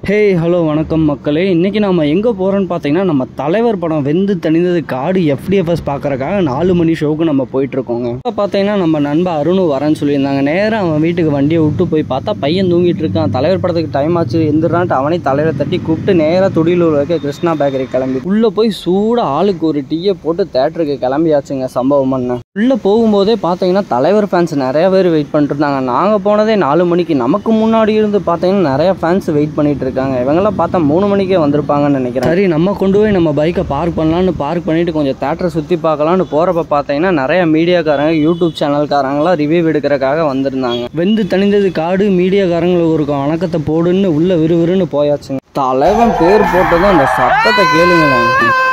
hey hello வணக்கம் மக்களே இன்றைக்கி நம்ம எங்கே போகிறோன்னு பார்த்தீங்கன்னா நம்ம தலைவர் படம் வெந்து தணிந்தது காடு எஃப்டிஎஃப்எஸ் பார்க்குறக்காக நாலு மணி ஷோவுக்கு நம்ம போயிட்டுருக்கோங்க இப்போ பார்த்தீங்கன்னா நம்ம நண்பன் அருண் வரேன்னு சொல்லியிருந்தாங்க நேராக அவன் வீட்டுக்கு வண்டியை விட்டு போய் பார்த்தா பையன் தூங்கிட்டு இருக்கான் தலைவர் படத்துக்கு டைம் ஆச்சு எந்திரான்ட்டு அவனே தலைவரை தட்டி கூப்பிட்டு நேராக துடியலூர் வைக்க கிருஷ்ணா பேக்கரி கிளம்பி உள்ளே போய் சூடாக ஆளுக்கு ஒரு டீயை போட்டு தேட்டருக்கு கிளம்பியாச்சுங்க சம்பவம் பண்ண உள்ளே போகும்போதே பார்த்தீங்கன்னா தலைவர் ஃபேன்ஸ் நிறைய பேர் வெயிட் பண்ணிட்டு இருந்தாங்க நாங்கள் போனதே நாலு மணிக்கு நமக்கு முன்னாடி இருந்து பார்த்தீங்கன்னா நிறைய ஃபேன்ஸ் வெயிட் பண்ணிட்டு இருக்காங்க இவங்கெல்லாம் பார்த்தா மூணு மணிக்கே வந்திருப்பாங்கன்னு நினைக்கிறேன் சரி நம்ம கொண்டு போய் நம்ம பைக்கை பார்க் பண்ணலான்னு பார்க் பண்ணிட்டு கொஞ்சம் தேட்டரை சுற்றி பார்க்கலான்னு போகிறப்ப பார்த்தீங்கன்னா நிறைய மீடியாக்காரங்க யூடியூப் சேனல்காரங்களாம் ரிவ்யூ எடுக்கிறக்காக வந்திருந்தாங்க வெந்து தணிந்தது காடு மீடியாக்காரங்களுக்கு ஒரு வணக்கத்தை போடுன்னு உள்ள விறுவிறுன்னு போயாச்சுங்க தலைவன் பேர் போட்டதும் அந்த சத்தத்தை கேளுங்களேன்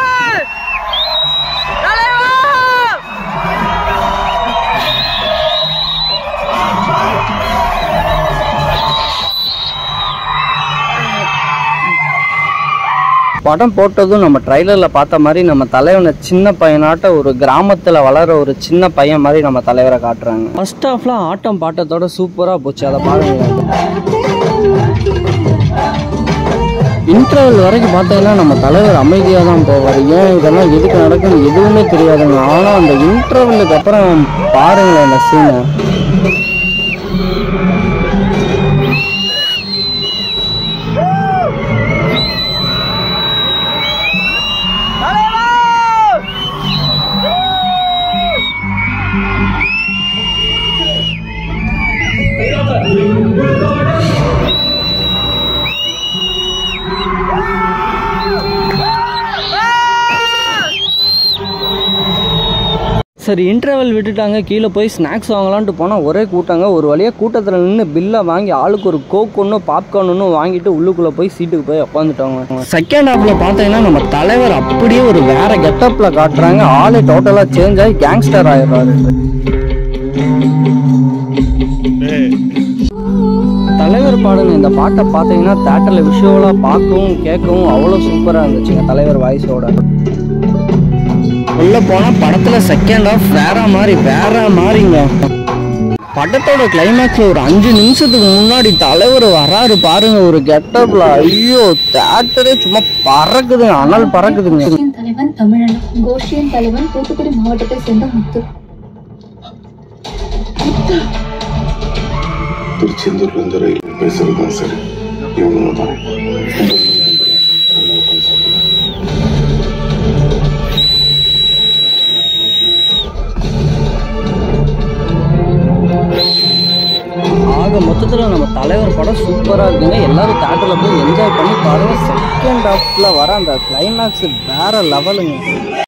படம் போட்டதும் நம்ம ட்ரைலரில் பார்த்த மாதிரி நம்ம தலைவனை சின்ன பையனாட்ட ஒரு கிராமத்தில் வளர ஒரு சின்ன பையன் மாதிரி நம்ம தலைவரை காட்டுறாங்க ஃபர்ஸ்ட் ஹாஃப்ல ஆட்டம் பாட்டத்தோட சூப்பராக போச்சு அதை பாருங்க இன்டர்வல் வரைக்கும் பார்த்தீங்கன்னா நம்ம தலைவர் அமைதியாக தான் போவார் ஏன் இதெல்லாம் எதுக்கு நடக்குன்னு எதுவுமே தெரியாதுங்க ஆனால் அந்த இன்டர்வலுக்கு அப்புறம் பாருங்களேன் அந்த சீனை சரி இன்டர்வல் விட்டுட்டாங்க கீழே போய் ஸ்நாக்ஸ் வாங்கலான்ட்டு போனால் ஒரே கூட்டங்க ஒரு வழியாக கூட்டத்தில் நின்று பில்லை வாங்கி ஆளுக்கு ஒரு கோக் ஒன்று பாப்கார்ன் ஒன்று வாங்கிட்டு உள்ளுக்குள்ளே போய் சீட்டுக்கு போய் உட்காந்துட்டாங்க செகண்ட் ஹாஃபில் பார்த்தீங்கன்னா நம்ம தலைவர் அப்படியே ஒரு வேற கெட்டப்பில் காட்டுறாங்க ஆளே டோட்டலாக சேஞ்ச் ஆகி கேங்ஸ்டர் ஆயிடுறாரு தலைவர் பாடுங்க இந்த பாட்டை பார்த்தீங்கன்னா தேட்டரில் விஷுவலாக பார்க்கவும் கேட்கவும் அவ்வளோ சூப்பராக இருந்துச்சுங்க தலைவர் வாய்ஸோட உள்ள போனா படத்துல செகண்ட் ஆஃப் வேற மாதிரி வேற மாதிரிங்க படத்தோட கிளைமேக்ஸ்ல ஒரு அஞ்சு நிமிஷத்துக்கு முன்னாடி தலைவர் வராரு பாருங்க ஒரு கெட்டப்ல ஐயோ தேட்டரே சும்மா பறக்குதுங்க அனல் பறக்குதுங்க கோஷியன் தலைவன் தமிழன் கோஷியன் தலைவன் தூத்துக்குடி மாவட்டத்தை சேர்ந்த முத்து திருச்செந்தூர்ல இருந்து ரயில் பேசுறது தான் சரி இவங்க தான் உட்காந்து சாப்பிடுங்க ஆக மொத்தத்தில் நம்ம தலைவர் படம் சூப்பராக இருக்குங்க எல்லாரும் தேட்டரில் போய் என்ஜாய் பண்ணி பாருங்க செகண்ட் ஹாஃப்ல வர அந்த கிளைமேக்ஸ் வேற லெவலுங்க